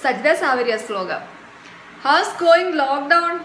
സജിത സാവരിയ ശ്ലോകം house going lockdown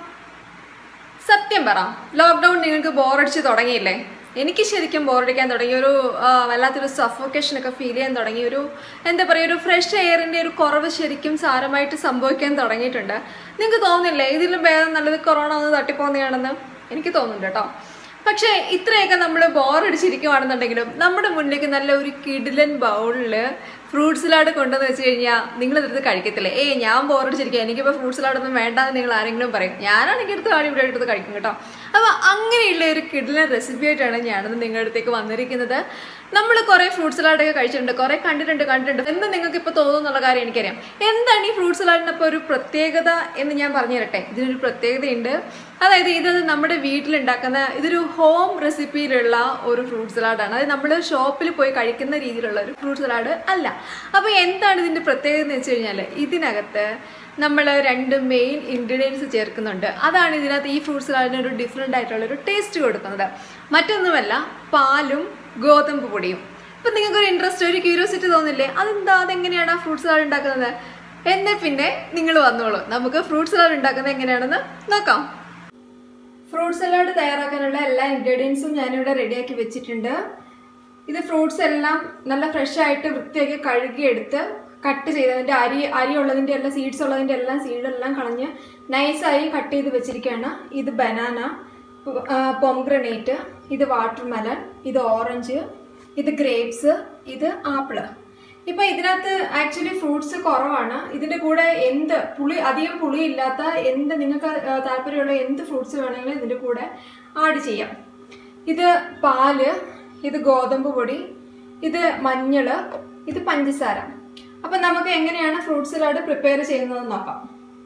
സത്യം പറ ലോക്ക്ഡൗൺ നിങ്ങൾക്ക് ബോറടിച്ച് തുടങ്ങിയില്ലേ എനിക്ക് ശരിക്കും ബോറടിക്കാൻ തുടങ്ങി ഒരു ആ, വല്ലാത്തൊരു സഫോക്കേഷൻ ഒക്കെ ഫീൽ ചെയ്യാൻ തുടങ്ങി ഒരു എന്താ പറയുക ഒരു ഫ്രഷ് എയറിന്റെ ഒരു കുറവ് ശരിക്കും സാരമായിട്ട് സംഭവിക്കാൻ തുടങ്ങിയിട്ടുണ്ട് നിങ്ങൾക്ക് തോന്നുന്നില്ലേ ഇതിലും ഭേദം നല്ലത് കൊറോണ ഒന്ന് തട്ടിപ്പോകുന്നതാണെന്ന് എനിക്ക് തോന്നുന്നുണ്ട് കേട്ടോ പക്ഷേ ഇത്രയൊക്കെ നമ്മൾ ബോറടിച്ചിരിക്കുവാണെന്നുണ്ടെങ്കിലും നമ്മുടെ മുന്നിലേക്ക് നല്ല ഒരു കിടിലൻ ബൗളിൽ ഫ്രൂട്ട് സലാഡ് കൊണ്ടുവന്ന് വെച്ച് കഴിഞ്ഞാൽ നിങ്ങൾ ഇതെടുത്ത് കഴിക്കത്തില്ലേ ഏയ് ഞാൻ ബോറടിച്ചിരിക്കുക എനിക്കിപ്പോൾ ഫ്രൂട്ട് സലാഡൊന്നും വേണ്ടാന്ന് നിങ്ങൾ ആരെങ്കിലും പറയും ഞാനാണെങ്കിൽ എടുത്ത് ആടി ഇവിടെ എടുത്ത് കഴിക്കും കേട്ടോ അപ്പോൾ അങ്ങനെയുള്ള ഒരു കിടിലൻ റെസിപ്പി ആയിട്ടാണ് ഞാനത് നിങ്ങളുടെ അടുത്തേക്ക് വന്നിരിക്കുന്നത് നമ്മൾ കുറേ ഫ്രൂട്ട് സലാഡൊക്കെ കഴിച്ചിട്ടുണ്ട് കുറേ കണ്ടിട്ടുണ്ട് കണ്ടിട്ടുണ്ട് എന്ന് നിങ്ങൾക്ക് ഇപ്പോൾ തോന്നുന്നുള്ള കാര്യം എനിക്കറിയാം എന്താണ് ഈ ഫ്രൂട്ട് സലാഡിനപ്പോൾ ഒരു പ്രത്യേകത എന്ന് ഞാൻ പറഞ്ഞു തരട്ടെ ഇതിനൊരു പ്രത്യേകതയുണ്ട് അതായത് ഇത് നമ്മുടെ വീട്ടിലുണ്ടാക്കുന്ന ഇതൊരു ഹോം റെസിപ്പിയിലുള്ള ഒരു ഫ്രൂട്ട് സലാഡാണ് അതായത് നമ്മൾ ഷോപ്പിൽ പോയി കഴിക്കുന്ന രീതിയിലുള്ള ഒരു ഫ്രൂട്ട് സലാഡ് അല്ല അപ്പോൾ എന്താണ് ഇതിൻ്റെ പ്രത്യേകത എന്ന് വെച്ച് കഴിഞ്ഞാൽ ഇതിനകത്ത് നമ്മൾ രണ്ട് മെയിൻ ഇൻഗ്രീഡിയൻസ് ചേർക്കുന്നുണ്ട് അതാണ് ഇതിനകത്ത് ഈ ഫ്രൂട്ട് സലാഡിന് ഒരു ഡിഫറെൻ്റ് ആയിട്ടുള്ള ഒരു ടേസ്റ്റ് കൊടുക്കുന്നത് മറ്റൊന്നുമല്ല പാലും ഗോതമ്പ് പൊടിയും ഇപ്പം നിങ്ങൾക്കൊരു ഇൻട്രസ്റ്റ് ഒരു ക്യൂരിയോസിറ്റി തോന്നില്ലേ അതെന്താ അതെങ്ങനെയാണ് ആ ഫ്രൂട്ട് സലാഡ് ഉണ്ടാക്കുന്നത് എന്നാൽ പിന്നെ നിങ്ങൾ വന്നോളൂ നമുക്ക് ഫ്രൂട്ട് സലാഡ് ഉണ്ടാക്കുന്നത് എങ്ങനെയാണെന്ന് നോക്കാം ഫ്രൂട്ട് സലാഡ് തയ്യാറാക്കാനുള്ള എല്ലാ ഇൻഗ്രീഡിയൻസും ഞാനിവിടെ റെഡിയാക്കി വെച്ചിട്ടുണ്ട് ഇത് ഫ്രൂട്ട്സ് എല്ലാം നല്ല ഫ്രഷ് ആയിട്ട് വൃത്തിയാക്കി കഴുകിയെടുത്ത് കട്ട് ചെയ്തതിൻ്റെ അരി അരി ഉള്ളതിൻ്റെ എല്ലാം സീഡ്സ് ഉള്ളതിൻ്റെ എല്ലാം സീഡെല്ലാം കളഞ്ഞ് നൈസായി കട്ട് ചെയ്ത് വെച്ചിരിക്കുകയാണ് ഇത് ബനാന പൊംഗ്രനേറ്റ് ഇത് വാട്ടർമെലൺ ഇത് ഓറഞ്ച് ഇത് ഗ്രേപ്സ് ഇത് ആപ്പിള് ഇപ്പൊ ഇതിനകത്ത് ആക്ച്വലി ഫ്രൂട്ട്സ് കുറവാണ് ഇതിന്റെ കൂടെ എന്ത് പുളി അധികം പുളി ഇല്ലാത്ത എന്ത് നിങ്ങൾക്ക് ആ, താല്പര്യമുള്ള എന്ത് ഫ്രൂട്ട്സ് വേണമെങ്കിലും ഇതിന്റെ കൂടെ ആഡ് ചെയ്യാം ഇത് പാല് ഇത് ഗോതമ്പ് പൊടി ഇത് മഞ്ഞള് ഇത് പഞ്ചസാര അപ്പൊ നമുക്ക് എങ്ങനെയാണ് ഫ്രൂട്ട് സലാഡ് പ്രിപ്പയർ ചെയ്യുന്നത് നോക്കാം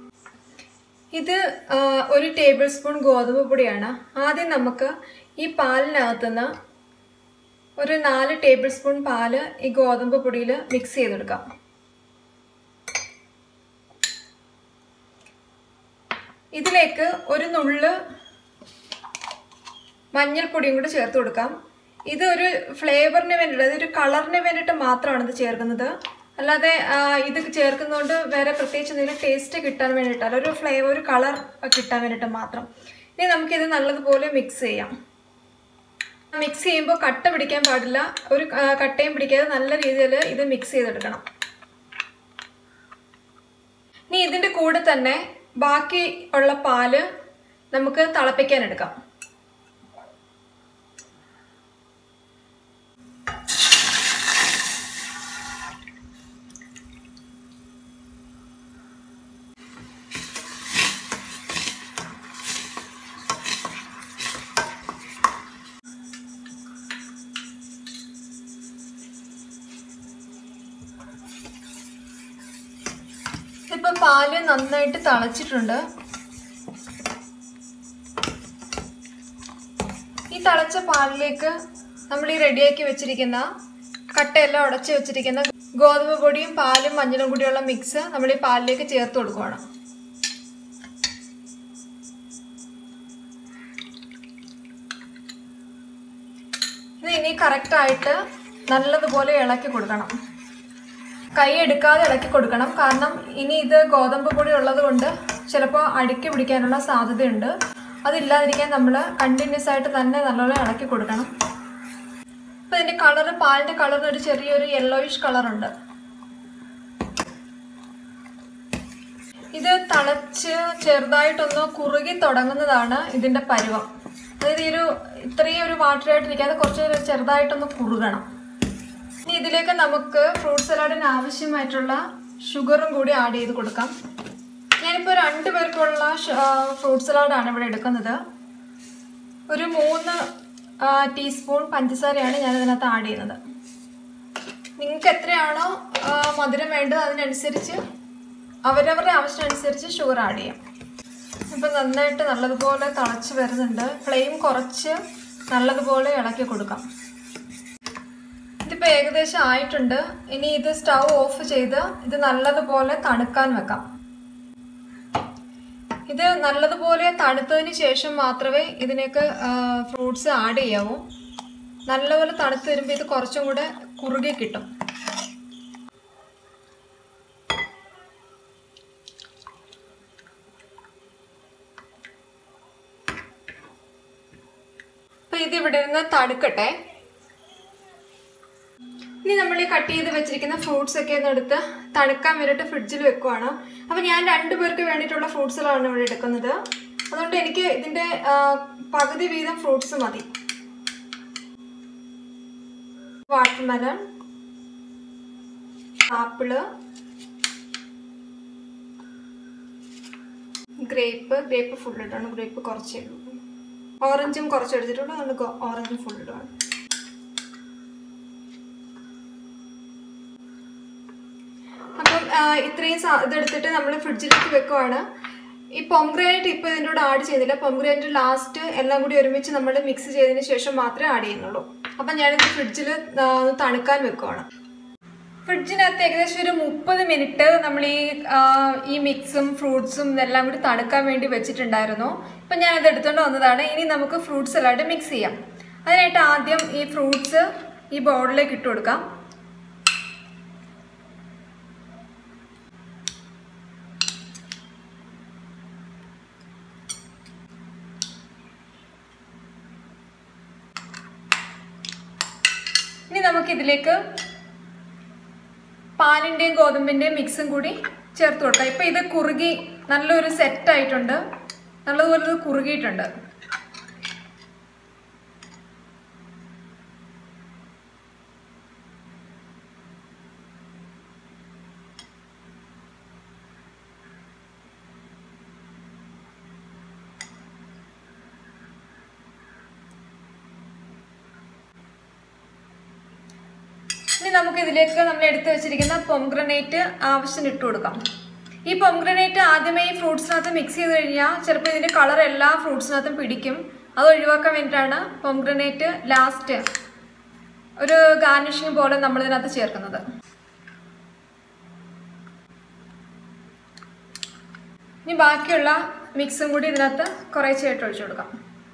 ഇത് ആ, ഒരു ടേബിൾ സ്പൂൺ ഗോതമ്പ് പൊടിയാണ് ആദ്യം നമുക്ക് ഈ പാലിനകത്തുനിന്ന് ഒരു നാല് ടേബിൾ സ്പൂൺ പാല് ഈ ഗോതമ്പ് പൊടിയിൽ മിക്സ് ചെയ്തെടുക്കാം ഇതിലേക്ക് ഒരു നുള്ള് മഞ്ഞൾപ്പൊടിയും കൂടി ചേർത്ത് കൊടുക്കാം ഇത് ഒരു ഫ്ലേവറിന് വേണ്ടിയിട്ട് അതായത് ഒരു കളറിന് വേണ്ടിയിട്ട് മാത്രമാണ് ഇത് ചേർക്കുന്നത് അല്ലാതെ ആ, ഇത് ചേർക്കുന്നതുകൊണ്ട് വേറെ പ്രത്യേകിച്ച് എന്തെങ്കിലും ടേസ്റ്റ് കിട്ടാൻ വേണ്ടിയിട്ടല്ല ഒരു ഫ്ലേവർ ഒരു കളർ കിട്ടാൻ വേണ്ടിയിട്ട് മാത്രം ഇനി നമുക്കിത് നല്ലതുപോലെ മിക്സ് ചെയ്യാം മിക്സ് ചെയ്യുമ്പോൾ കട്ട പിടിക്കാൻ പാടില്ല ഒരു ആ, കട്ടയും പിടിക്കാതെ നല്ല രീതിയിൽ ഇത് മിക്സ് ചെയ്തെടുക്കണം ഇനി ഇതിൻ്റെ കൂടെ തന്നെ ബാക്കി ഉള്ള പാല് നമുക്ക് തിളപ്പിക്കാൻ എടുക്കാം ഇപ്പൊ പാല് നന്നായിട്ട് തിളച്ചിട്ടുണ്ട് ഈ തിളച്ച പാലിലേക്ക് നമ്മൾ ഈ റെഡിയാക്കി വെച്ചിരിക്കുന്ന കട്ടയെല്ലാം ഉടച്ച് വെച്ചിരിക്കുന്ന ഗോതമ്പ് പൊടിയും പാലും മഞ്ഞളും കൂടിയുള്ള മിക്സ് നമ്മൾ ഈ പാലിലേക്ക് ചേർത്ത് കൊടുക്കുകയാണ് ഇത് ഇനി കറക്റ്റായിട്ട് നല്ലതുപോലെ ഇളക്കി കൊടുക്കണം കൈ എടുക്കാതെ ഇളക്കി കൊടുക്കണം കാരണം ഇനി ഇത് ഗോതമ്പ് പൊടി ഉള്ളത് കൊണ്ട് ചിലപ്പോൾ അടുക്കി പിടിക്കാനുള്ള സാധ്യതയുണ്ട് അതില്ലാതിരിക്കാൻ നമ്മൾ കണ്ടിന്യൂസ് ആയിട്ട് തന്നെ നല്ലോണം ഇളക്കി കൊടുക്കണം അപ്പോൾ ഇതിൻ്റെ കളർ പാലിൻ്റെ കളറിന് ഒരു ചെറിയൊരു യെല്ലോയിഷ് കളറുണ്ട് ഇത് തിളച്ച് ചെറുതായിട്ടൊന്ന് കുറുകി തുടങ്ങുന്നതാണ് ഇതിൻ്റെ പരുവം അതായത് ഈ ഒരു ഇത്രയും ഒരു വാട്ടറായിട്ടിരിക്കാതെ കുറച്ച് ചെറുതായിട്ടൊന്ന് കുറുകണം ഇനി ഇതിലേക്ക് നമുക്ക് ഫ്രൂട്ട് സലാഡിന് ആവശ്യമായിട്ടുള്ള ഷുഗറും കൂടി ആഡ് ചെയ്ത് കൊടുക്കാം ഞാനിപ്പോൾ രണ്ട് പേർക്കുള്ള ഫ്രൂട്ട് സലാഡാണ് ഇവിടെ എടുക്കുന്നത് ഒരു മൂന്ന് ആ, ടീസ്പൂൺ പഞ്ചസാരയാണ് ഞാൻ ഇതിനകത്ത് ആഡ് ചെയ്യുന്നത് നിങ്ങൾക്ക് എത്രയാണോ ആ, മധുരം വേണ്ടത് അതിനനുസരിച്ച് അവരവരുടെ ആവശ്യമനുസരിച്ച് ഷുഗർ ആഡ് ചെയ്യാം ഇപ്പം നന്നായിട്ട് നല്ലതുപോലെ തിളച്ച് വരുന്നുണ്ട് ഫ്ലെയിം കുറച്ച് നല്ലതുപോലെ ഇളക്കി കൊടുക്കാം ഇതിപ്പോൾ ഏകദേശം ആയിട്ടുണ്ട് ഇനി ഇത് സ്റ്റൗ ഓഫ് ചെയ്ത് ഇത് നല്ലതുപോലെ തണുക്കാൻ വെക്കാം ഇത് നല്ലതുപോലെ തണുത്തതിന് ശേഷം മാത്രമേ ഇതിലേക്ക് ഫ്രൂട്ട്സ് ആഡ് ചെയ്യാവൂ നല്ലപോലെ തണുത്ത് വരുമ്പോൾ ഇത് കുറച്ചും കൂടെ കുറുകി കിട്ടും അപ്പൊ ഇത് ഇവിടെ ഇരുന്ന് തണുക്കട്ടെ ഇനി നമ്മൾ ഈ കട്ട് ചെയ്ത് വെച്ചിരിക്കുന്ന ഫ്രൂട്ട്സ് ഒക്കെ ഒന്ന് എടുത്ത് തണുക്കാൻ വേണ്ടിയിട്ട് ഫ്രിഡ്ജിൽ വെക്കുവാണ് അപ്പൊ ഞാൻ രണ്ടു പേർക്ക് വേണ്ടിയിട്ടുള്ള ഫ്രൂട്ട്സുകളാണ് ഇവിടെ എടുക്കുന്നത് അതുകൊണ്ട് എനിക്ക് ഇതിന്റെ ആ, പകുതി വീതം ഫ്രൂട്ട്സ് മതി watermelon apple grape grape full ഇട്ടാണ് ഗ്രേപ്പ് കുറച്ചേ ഉള്ളൂ ഓറഞ്ചും കുറച്ച് എടുത്തിട്ടുള്ളൂ അതുകൊണ്ട് ഓറഞ്ചും ഫുൾ ഇടുവാണ് അപ്പം ആ, ഇത്രയും സാ- ഇതെടുത്തിട്ട് നമ്മൾ ഫ്രിഡ്ജിലേക്ക് വെക്കുവാണ് ഈ പൊംഗ്രാനൈറ്റ് ഇപ്പോൾ ഇതിൻ്റെ കൂടെ ആഡ് ചെയ്യുന്നില്ല പൊംഗ്രാനൈറ്റ് ലാസ്റ്റ് എല്ലാം കൂടി ഒരുമിച്ച് നമ്മൾ മിക്സ് ചെയ്തതിന് ശേഷം മാത്രമേ ആഡ് ചെയ്യുന്നുള്ളൂ അപ്പം ഞാനിത് ഫ്രിഡ്ജിൽ തണുക്കാൻ വെക്കുവാണ് ഫ്രിഡ്ജിനകത്ത് ഏകദേശം ഒരു മുപ്പത് മിനിറ്റ് നമ്മൾ ഈ ആ, ഈ മിക്സും ഫ്രൂട്ട്സും ഇതെല്ലാം കൂടി തണുക്കാൻ വേണ്ടി വെച്ചിട്ടുണ്ടായിരുന്നു ഇപ്പം ഞാനത് എടുത്തുകൊണ്ട് വന്നതാണ് ഇനി നമുക്ക് ഫ്രൂട്ട്സ് എല്ലായിട്ട് മിക്സ് ചെയ്യാം അതിനായിട്ട് ആദ്യം ഈ ഫ്രൂട്ട്സ് ഈ ബൗളിലേക്ക് ഇട്ട് കൊടുക്കാം ഇനി നമുക്കിതിലേക്ക് പാലിൻ്റെയും ഗോതമ്പിൻ്റെയും മിക്സും കൂടി ചേർത്ത് കൊടുക്കാം ഇപ്പം ഇത് കുറുകി നല്ലൊരു സെറ്റ് ആയിട്ടുണ്ട് നല്ലതുപോലെ ഇത് കുറുകിയിട്ടുണ്ട് ഇനി നമുക്ക് ഇതിലേക്ക് നമ്മൾ എടുത്തു വെച്ചിരിക്കുന്ന പൊംഗ്രനേറ്റ് ആവശ്യത്തിന് ഇട്ട് കൊടുക്കാം ഈ പൊംഗ്രനേറ്റ് ആദ്യമേ ഈ ഫ്രൂട്ട്സിനകത്ത് മിക്സ് ചെയ്ത് കഴിഞ്ഞാൽ ചിലപ്പോൾ ഇതിന്റെ കളർ എല്ലാ ഫ്രൂട്ട്സിനകത്തും പിടിക്കും അത് ഒഴിവാക്കാൻ വേണ്ടിയിട്ടാണ് പൊംഗ്രനേറ്റ് ലാസ്റ്റ് ഒരു ഗാർണിഷിങ് പോലെ നമ്മൾ ഇതിനകത്ത് ചേർക്കുന്നത് ഇനി ബാക്കിയുള്ള മിക്സും കൂടി ഇതിനകത്ത് കുറേശ്ശായിട്ട് ഒഴിച്ചു കൊടുക്കാം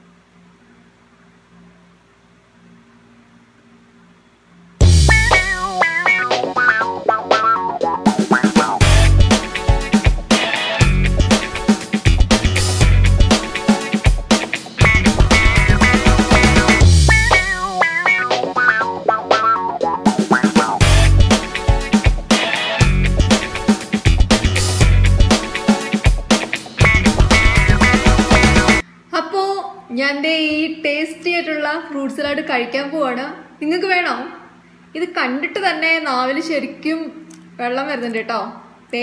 അപ്പോ ഞാൻ ദേ ഈ ടേസ്റ്റി ആയിട്ടുള്ള ഫ്രൂട്ട് സലാഡ് കഴിക്കാൻ പോവാണ് നിങ്ങൾക്ക് വേണോ ഇത് കണ്ടിട്ട് തന്നെ നാവിൽ ശരിക്കും വെള്ളം വരുന്നുണ്ട് കേട്ടോ ദേ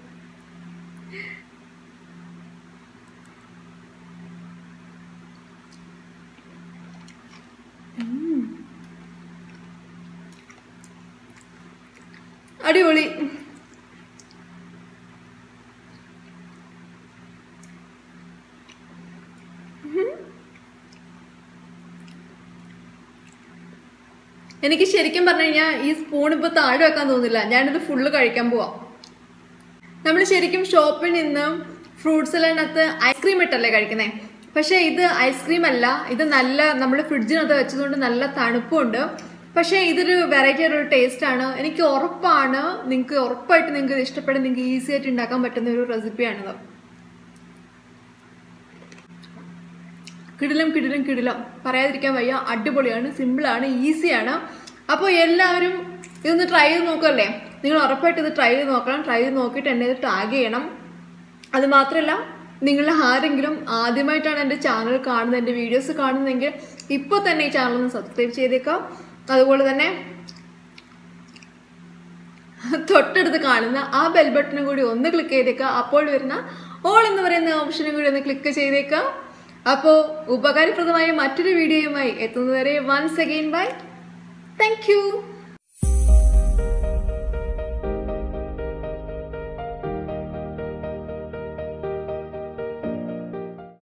ഉം. അടിപൊളി എനിക്ക് ശരിക്കും പറഞ്ഞു കഴിഞ്ഞാൽ ഈ സ്പൂൺ ഇപ്പൊ താഴെ വെക്കാൻ തോന്നില്ല ഞാനിത് ഫുള്ള് കഴിക്കാൻ പോവാം നമ്മൾ ശരിക്കും ഷോപ്പിൽ നിന്ന് ഫ്രൂട്ട്സ് എല്ലാത്തിനകത്ത് ഐസ്ക്രീം ഇട്ടല്ലേ കഴിക്കുന്നേ പക്ഷേ ഇത് ഐസ്ക്രീം അല്ല ഇത് നല്ല നമ്മൾ ഫ്രിഡ്ജിനകത്ത് വെച്ചതുകൊണ്ട് നല്ല തണുപ്പുണ്ട് പക്ഷേ ഇതൊരു വെറൈറ്റി ആയിട്ടൊരു ടേസ്റ്റ് ആണ് എനിക്ക് ഉറപ്പാണ് നിങ്ങൾക്ക് ഉറപ്പായിട്ട് നിങ്ങൾക്ക് ഇത് ഇഷ്ടപ്പെടും നിങ്ങൾക്ക് ഈസി ആയിട്ട് ഉണ്ടാക്കാൻ പറ്റുന്ന ഒരു റെസിപ്പിയാണിത് കിടിലം കിടിലം കിടിലം പറയാതിരിക്കാൻ വയ്യ അടിപൊളിയാണ് സിമ്പിളാണ് ഈസിയാണ് അപ്പോൾ എല്ലാവരും ഇതൊന്ന് ട്രൈ ചെയ്ത് നോക്കല്ലേ നിങ്ങൾ ഉറപ്പായിട്ട് ഇത് ട്രൈ ചെയ്ത് നോക്കണം ട്രൈ ചെയ്ത് നോക്കിയിട്ട് എന്നെ ഇത് ടാഗ് ചെയ്യണം അത് മാത്രമല്ല നിങ്ങൾ ആരെങ്കിലും ആദ്യമായിട്ടാണ് എൻ്റെ ചാനൽ കാണുന്നത് എൻ്റെ വീഡിയോസ് കാണുന്നതെങ്കിൽ ഇപ്പോൾ തന്നെ ഈ ചാനൽ ഒന്ന് സബ്സ്ക്രൈബ് ചെയ്തേക്കാം അതുപോലെ തന്നെ തൊട്ടടുത്ത് കാണുന്ന ആ ബെൽ ബട്ടണും കൂടി ഒന്ന് ക്ലിക്ക് ചെയ്തേക്കുക അപ്പോൾ വരുന്ന ഓൾ എന്ന് പറയുന്ന ഓപ്ഷനും കൂടി ഒന്ന് ക്ലിക്ക് ചെയ്തേക്കുക അപ്പോൾ ഉപകാരപ്രദമായ മറ്റൊരു വീഡിയോയുമായി എത്തുന്നതുവരെ once again bye thank U